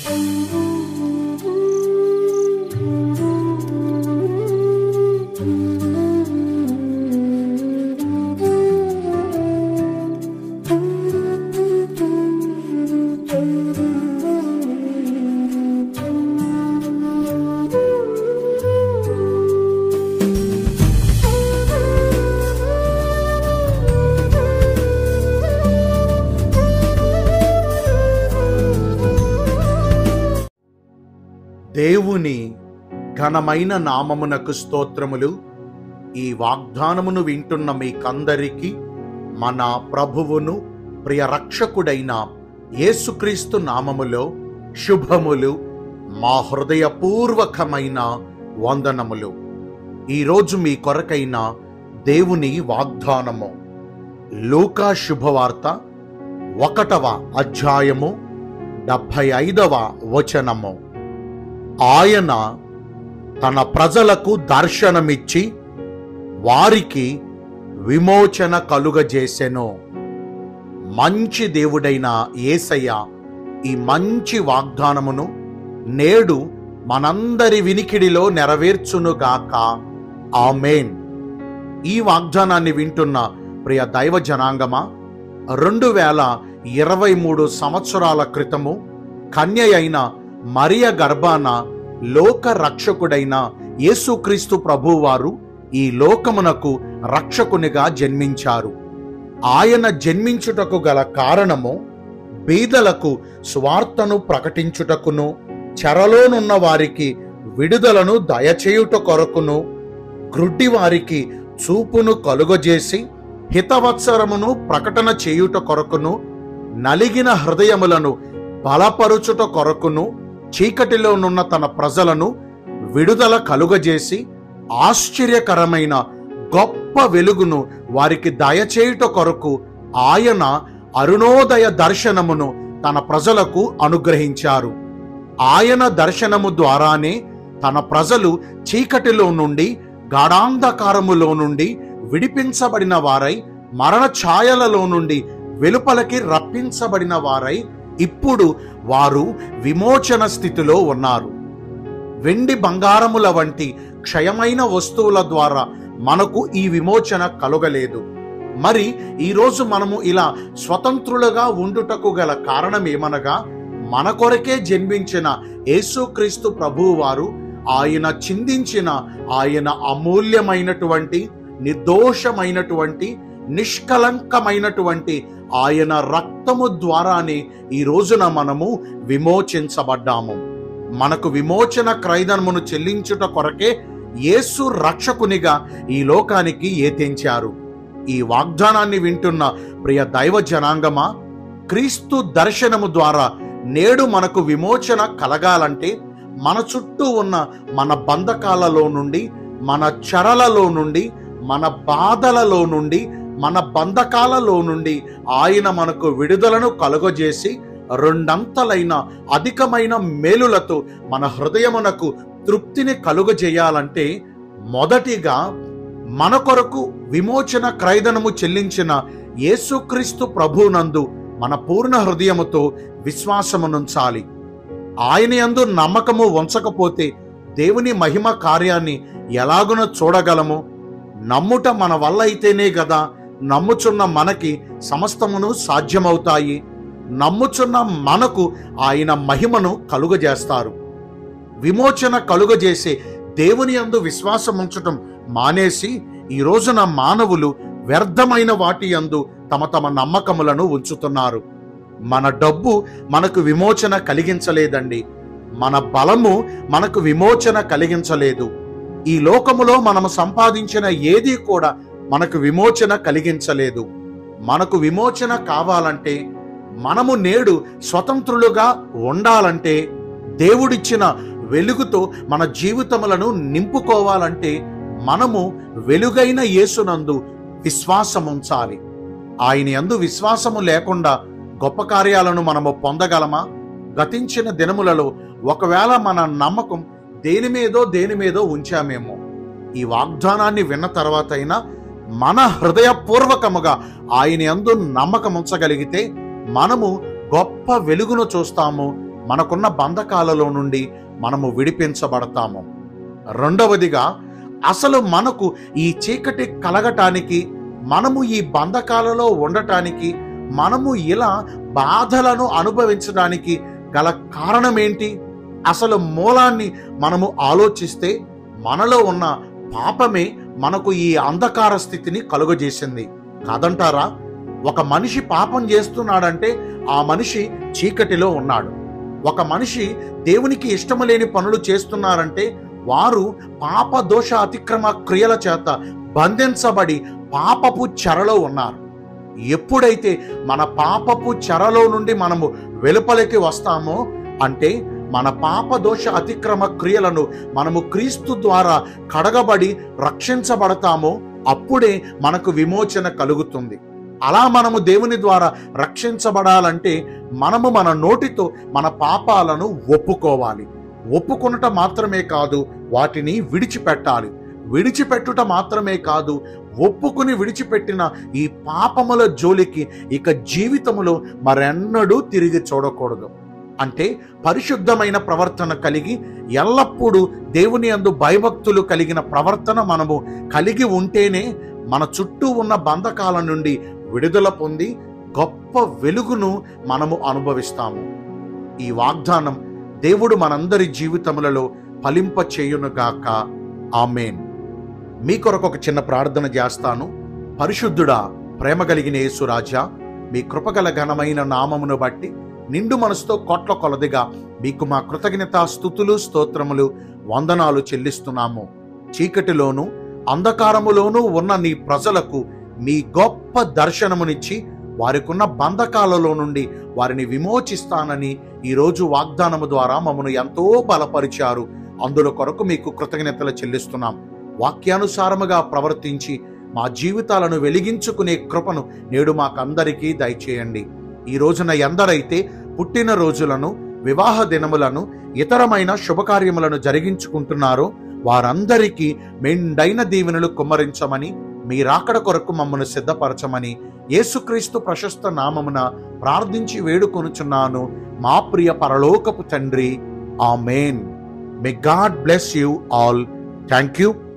దేవుని ఘనమైన నామమునకు స్తోత్రములు ఈ వాగ్దానమును వింటున్న మీకందరికీ మన ప్రభువును ప్రియ రక్షకుడైన యేసుక్రీస్తు నామములో శుభములు మా హృదయపూర్వకమైన వందనములు ఈరోజు మీ కొరకైన దేవుని వాగ్దానము లూకా శుభవార్త ఒకటవ అధ్యాయము డెబ్భై ఐదవ వచనము ఆయన తన ప్రజలకు దర్శనమిచ్చి వారికి విమోచన కలుగజేసెను మంచి దేవుడైన యేసయ్య ఈ మంచి వాగ్దానమును నేడు మనందరి వినికిడిలో నెరవేర్చునుగాక ఆమేన్ ఈ వాగ్దానాన్ని వింటున్న ప్రియ దైవ జనాంగమా రెండు వేల ఇరవై మూడు సంవత్సరాల క్రితము కన్య అయిన మరియ గర్భాన లోక రక్షకుడైన యేసుక్రీస్తు ప్రభువారు ఈ లోకమునకు రక్షకునిగా జన్మించారు ఆయన జన్మించుటకు గల కారణము బీదలకు స్వార్థను ప్రకటించుటకును చెరలోనున్న వారికి విడుదలను దయచేయుట కొరకును గ్రుడ్డి వారికి చూపును కలుగజేసి హితవత్సరమును ప్రకటన చేయుట కొరకును నలిగిన హృదయములను బలపరుచుట కొరకును చీకటిలోనున్న తన ప్రజలను విడుదల కలుగజేసి ఆశ్చర్యకరమైన గొప్ప వెలుగును వారికి దయచేయుట కొరకు ఆయన అరుణోదయ దర్శనమును తన ప్రజలకు అనుగ్రహించారు ఆయన దర్శనము ద్వారానే తన ప్రజలు చీకటిలో నుండి గాఢాంధకారములో నుండి విడిపించబడిన వారై మరణ ఛాయలలో నుండి వెలుపలకి రప్పించబడిన వారై ఇప్పుడు వారు విమోచన స్థితిలో ఉన్నారు వెండి బంగారముల వంటి క్షయమైన వస్తువుల ద్వారా మనకు ఈ విమోచన కలుగలేదు మరి ఈరోజు మనము ఇలా స్వతంత్రులుగా ఉండుటకు గల కారణం ఏమనగా మన కొరకే జన్మించిన యేసుక్రీస్తు ప్రభువు వారు ఆయన చిందించిన ఆయన అమూల్యమైనటువంటి నిర్దోషమైనటువంటి నిష్కలంకమైనటువంటి ఆయన రక్తము ద్వారానే ఈ రోజున మనము విమోచించబడ్డాము మనకు విమోచన క్రైదనమును చెల్లించుట కొరకే యేసు రక్షకునిగా ఈ లోకానికి ఏతెంచారు ఈ వాగ్దానాన్ని వింటున్న ప్రియ దైవ జనాంగమా క్రీస్తు దర్శనము ద్వారా నేడు మనకు విమోచన కలగాలంటే మన చుట్టూ ఉన్న మన బంధకాలలో నుండి మన చెరలలో నుండి మన బాధలలో నుండి మన బంధకాలలో నుండి ఆయన మనకు విడుదలను కలుగజేసి రెండంతలైన అధికమైన మేలులతో మన హృదయమునకు తృప్తిని కలుగజేయాలంటే మొదటిగా మన కొరకు విమోచన క్రైదనము చెల్లించిన యేసుక్రీస్తు ప్రభునందు మన పూర్ణ హృదయముతో విశ్వాసమునుంచాలి ఆయన యందు నమ్మకము ఉంచకపోతే దేవుని మహిమ కార్యాన్ని ఎలాగున చూడగలము నమ్ముట మన వల్ల అయితేనే గదా నమ్ముచున్న మనకి సమస్తమును సాధ్యమవుతాయి నమ్ముచున్న మనకు ఆయన మహిమను కలుగజేస్తారు విమోచన కలుగజేసే దేవుని యందు విశ్వాసం ఉంచటం మానేసి ఈ రోజున మానవులు వ్యర్థమైన వాటి యందు తమ తమ నమ్మకములను ఉంచుతున్నారు మన డబ్బు మనకు విమోచన కలిగించలేదండి మన బలము మనకు విమోచన కలిగించలేదు ఈ లోకములో మనము సంపాదించిన ఏది కూడా మనకు విమోచన కలిగించలేదు మనకు విమోచన కావాలంటే మనము నేడు స్వతంత్రులుగా ఉండాలంటే దేవుడిచ్చిన వెలుగుతో మన జీవితములను నింపుకోవాలంటే మనము వెలుగైన యేసునందు విశ్వాసముంచాలి ఆయన యందు విశ్వాసము లేకుండా గొప్ప కార్యాలను మనము పొందగలమా గతించిన దినములలో ఒకవేళ మన నమ్మకం దేని మీదో దేని మీదో ఉంచామేమో ఈ వాగ్దానాన్ని విన్న తర్వాత అయినా మన హృదయపూర్వకముగా ఆయన యందు నమ్మకం ఉంచగలిగితే మనము గొప్ప వెలుగును చూస్తాము మనకున్న బంధకాలలో నుండి మనము విడిపించబడతాము రెండవదిగా అసలు మనకు ఈ చీకటి కలగటానికి మనము ఈ బంధకాలలో ఉండటానికి మనము ఇలా బాధలను అనుభవించడానికి గల కారణం ఏంటి అసలు మూలాన్ని మనము ఆలోచిస్తే మనలో ఉన్న పాపమే మనకు ఈ అంధకార స్థితిని కలుగజేసింది కాదంటారా ఒక మనిషి పాపం చేస్తున్నాడంటే ఆ మనిషి చీకటిలో ఉన్నాడు ఒక మనిషి దేవునికి ఇష్టము లేని పనులు చేస్తున్నారంటే వారు పాప దోష అతిక్రమ క్రియల చేత బంధించబడి పాపపు చెరలో ఉన్నారు ఎప్పుడైతే మన పాపపు చెరలో నుండి మనము వెలుపలికి వస్తామో అంటే మన పాప దోష అతిక్రమ క్రియలను మనము క్రీస్తు ద్వారా కడగబడి రక్షించబడతామో అప్పుడే మనకు విమోచన కలుగుతుంది అలా మనము దేవుని ద్వారా రక్షించబడాలంటే మనము మన నోటితో మన పాపాలను ఒప్పుకోవాలి ఒప్పుకొనుట మాత్రమే కాదు వాటిని విడిచిపెట్టాలి విడిచిపెట్టుట మాత్రమే కాదు ఒప్పుకుని విడిచిపెట్టిన ఈ పాపముల జోలికి ఇక జీవితములో మరెన్నడూ తిరిగి చూడకూడదు అంటే పరిశుద్ధమైన ప్రవర్తన కలిగి ఎల్లప్పుడూ దేవుని అందు భయభక్తులు కలిగిన ప్రవర్తన మనము కలిగి ఉంటేనే మన చుట్టూ ఉన్న బంధకాల నుండి విడుదల పొంది గొప్ప వెలుగును మనము అనుభవిస్తాము ఈ వాగ్దానం దేవుడు మనందరి జీవితములలో ఫలింప చేయునుగాక ఆమెన్ మీ కొరకు ఒక చిన్న ప్రార్థన చేస్తాను పరిశుద్ధుడా ప్రేమ కలిగిన యేసురాజా మీ కృపగల ఘనమైన నామమును బట్టి నిండు మనసుతో కోట్ల కొలదిగా మీకు మా కృతజ్ఞత స్థుతులు స్తోత్రములు వందనాలు చెల్లిస్తున్నాము చీకటిలోను అంధకారములోనూ ఉన్న నీ ప్రజలకు మీ గొప్ప దర్శనమునిచ్చి వారికున్న బంధకాలలో నుండి వారిని విమోచిస్తానని ఈరోజు వాగ్దానము ద్వారా మమ్మను ఎంతో బలపరిచారు అందులో కొరకు మీకు కృతజ్ఞతలు చెల్లిస్తున్నాం వాక్యానుసారముగా ప్రవర్తించి మా జీవితాలను వెలిగించుకునే కృపను నేడు మాకందరికీ దయచేయండి ఈ రోజున ఎందరైతే పుట్టిన రోజులను వివాహ దినములను ఇతరమైన శుభకార్యములను జరిగించుకుంటున్నారో వారందరికీ మెండైన దీవెనలు కుమ్మరించమని మీ రాకడ కొరకు మమ్మను సిద్ధపరచమని యేసుక్రీస్తు ప్రశస్త నామమున ప్రార్థించి వేడుకొనుచున్నాను మా ప్రియ పరలోకపు తండ్రి amen may God bless you all thank you